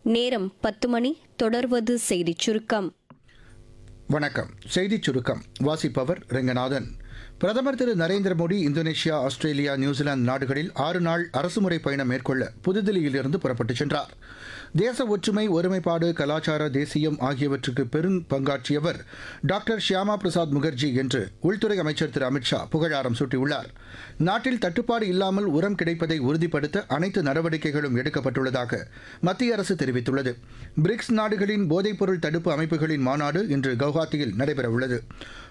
நேரம் பத்து மணி தொடர்வது செய்திச் சுருக்கம் வணக்கம் செய்திச் சுருக்கம் வாசிப்பவர் ரெங்கநாதன் பிரதமர் திரு Narendra Modi Indonesia Australia New Zealand நாடுகளில் ஆறு நாள் அரசுமுறை பயணம் மேற்கொள்ள புதுதில்லியிலிருந்து புறப்பட்டுச் சென்றார் தேச ஒற்றுமை ஒருமைப்பாடு கலாச்சார தேசியம் ஆகியவற்றுக்கு பெரும் பங்காற்றியவர் டாக்டர் ஷியாமா பிரசாத் முகர்ஜி என்று உள்துறை அமைச்சர் திரு அமித்ஷா புகழாரம் சூட்டியுள்ளார் நாட்டில் தட்டுப்பாடு இல்லாமல் உரம் கிடைப்பதை உறுதிப்படுத்த அனைத்து நடவடிக்கைகளும் எடுக்கப்பட்டுள்ளதாக மத்திய அரசு தெரிவித்துள்ளது பிரிக்ஸ் நாடுகளின் போதைப்பொருள் தடுப்பு அமைப்புகளின் மாநாடு இன்று கவுஹாத்தியில் நடைபெறவுள்ளது